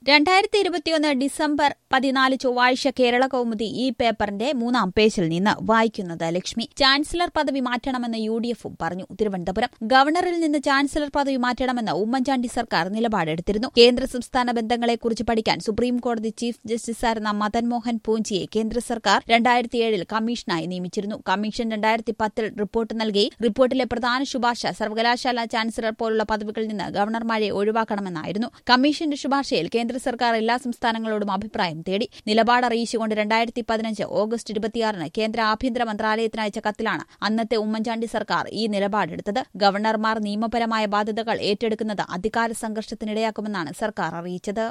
രണ്ടായിരത്തി ഇരുപത്തിയൊന്ന് ഡിസംബർ പതിനാല് ചൊവ്വാഴ്ച കേരള കൗമുദി ഈ പേപ്പറിന്റെ മൂന്നാം പേജിൽ നിന്ന് വായിക്കുന്നത് ലക്ഷ്മി ചാൻസലർ പദവി മാറ്റണമെന്ന് യു ഡി എഫും പറഞ്ഞു തിരുവനന്തപുരം ഗവർണറിൽ നിന്ന് ചാൻസലർ പദവി മാറ്റണമെന്ന് ഉമ്മൻചാണ്ടി സർക്കാർ നിലപാടെടുത്തിരുന്നു കേന്ദ്ര സംസ്ഥാന ബന്ധങ്ങളെക്കുറിച്ച് പഠിക്കാൻ സുപ്രീം കോടതി ചീഫ് ജസ്റ്റിസായിരുന്ന മദൻ മോഹൻ പൂഞ്ചിയെ കേന്ദ്ര സർക്കാർ രണ്ടായിരത്തിയേഴിൽ കമ്മീഷനായി നിയമിച്ചിരുന്നു കമ്മീഷൻ രണ്ടായിരത്തി പത്തിൽ റിപ്പോർട്ട് നൽകി റിപ്പോർട്ടിലെ പ്രധാന ശുപാർശ സർവകലാശാല ചാൻസലർ പോലുള്ള പദവികളിൽ നിന്ന് ഗവർണർമാരെ ഒഴിവാക്കണമെന്നായിരുന്നു കമ്മീഷന്റെ ശുപാർശയിൽ കേന്ദ്ര സർക്കാർ എല്ലാ സംസ്ഥാനങ്ങളോടും അഭിപ്രായം തേടി നിലപാട് അറിയിച്ചുകൊണ്ട് രണ്ടായിരത്തി പതിനഞ്ച് ഓഗസ്റ്റ് ഇരുപത്തിയാറിന് കേന്ദ്ര ആഭ്യന്തര മന്ത്രാലയത്തിന് അയച്ച കത്തിലാണ് അന്നത്തെ ഉമ്മൻചാണ്ടി സർക്കാർ ഈ നിലപാടെടുത്തത് ഗവർണർമാർ നിയമപരമായ ബാധ്യതകൾ ഏറ്റെടുക്കുന്നത് അധികാര സംഘർഷത്തിനിടയാക്കുമെന്നാണ് സർക്കാർ അറിയിച്ചത്